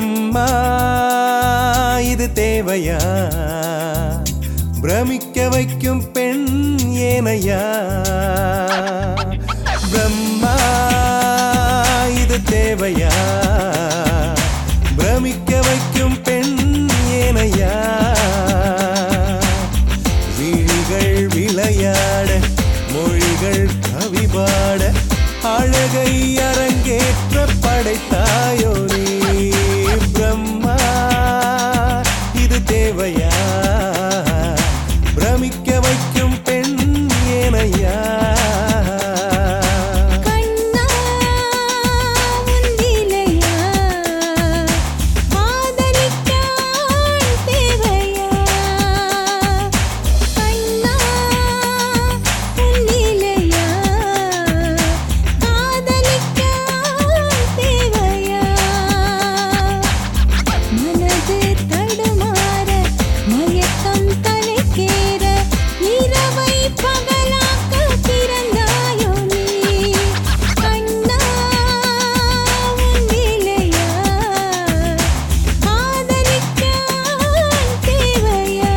பிரம்மா இது தேவையா பிரமிக்க வைக்கும் பெண் ஏனையா பிரம்மா இது தேவையா பிரமிக்க வைக்கும் பெண் ஏனையா விழிகள் விளையாட மொழிகள் கவி பாட அழகை அரங்கேற்ற படைத்தாயோ நீ பிரம்மா இது தேவையா பிரமிக்க வைக்கும் பெண் ஏனையா கண்ணா உன்னிலையா காதலிக்காய் தேவையா கண்ணா உன்னிலையா காதலிக்காய் தேவையா மனது தடுமாற மயக்கம் தலைக்கேற இரவை பகலாக்க பிறந்தாயோ நீ கண்ணா உன்னிலையா காதலிக்காய் தேவையா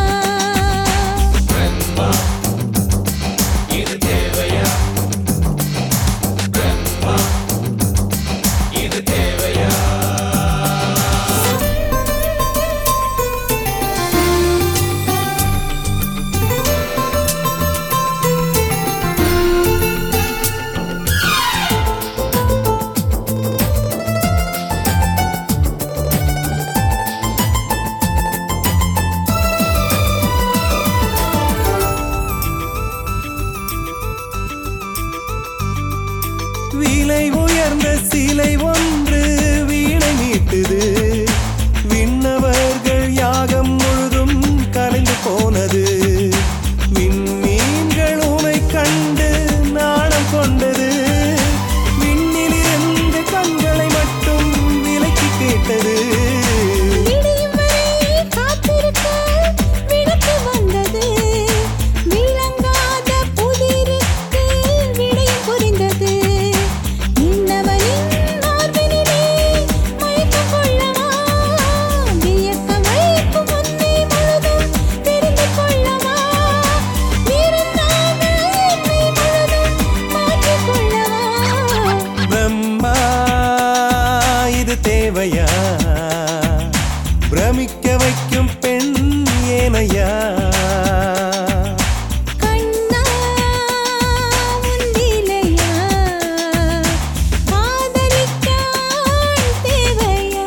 விலை உயர்ந்த சிலை ஒன்று வீணை மீட்டுது விண்ணவர்கள் யாகம் முழுதும் கலைந்து போனது விண்மீன்கள் உனை கண்டு நாணம் கொண்டது விண்ணிலிருந்து கண்களை மட்டும் விலக்கி கேட்டது விடியும் வரை காத்திருக்க விளக்கு வந்தது விளங்காத புதிருக்கு விடயம் புரிந்தது இன்னவனின் மார்பினிலே மயக்கம் கொள்ளவா வியக்க வைக்கும் உன்னை முழுதும் தெரிந்து கொள்ளவா இருந்தாக என்னை முழுதும் மாற்றிக் கொள்ளவா பிரம்மா இது தேவையா பிரமிக்க வைக்கும் பெண் ஏனையா கண்ணா உன்னிலையா காதலிக்காய் தேவையா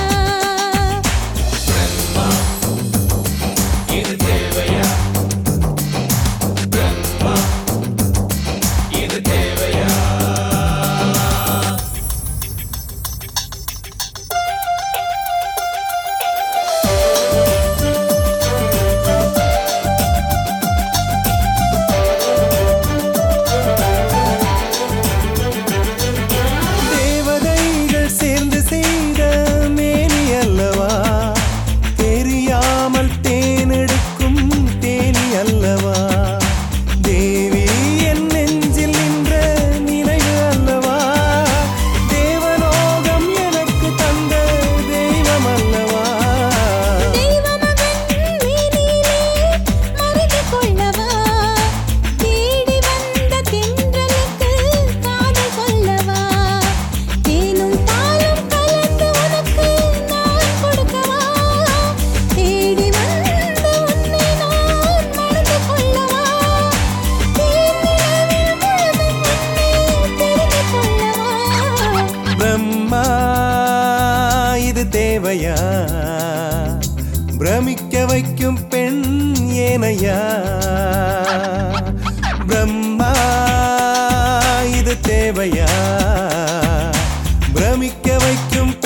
தேவதைகள் சேர்ந்து செய்த மேனி அல்லவா தெரியாமல் தேனெடுக்கும் தேனி அல்லவா தேவி என் நெஞ்சில் நின்ற நினைவு அல்லவா தேவலோகம் எனக்கு தந்த தெய்வம் அல்லவா தெய்வமகன் மேனிலே மறைந்து கொள்ளவா தேடி வந்த தென்றலுக்கு காதல் சொல்லவா தேனும் பாலும் கலந்து உனக்கு நான் கொடுக்கவா தேடி வந்து உன்னை நான் மறந்து கொள்ளவா தேனிலவில் முழுதும் உன்னை தெரிந்து கொள்ளவா பிரம்மா இது தேவையா பிரமிக்க வைக்கும் பெண் ஏனையா பிரம்மா இது தேவையா பிரமிக்க வைக்கும்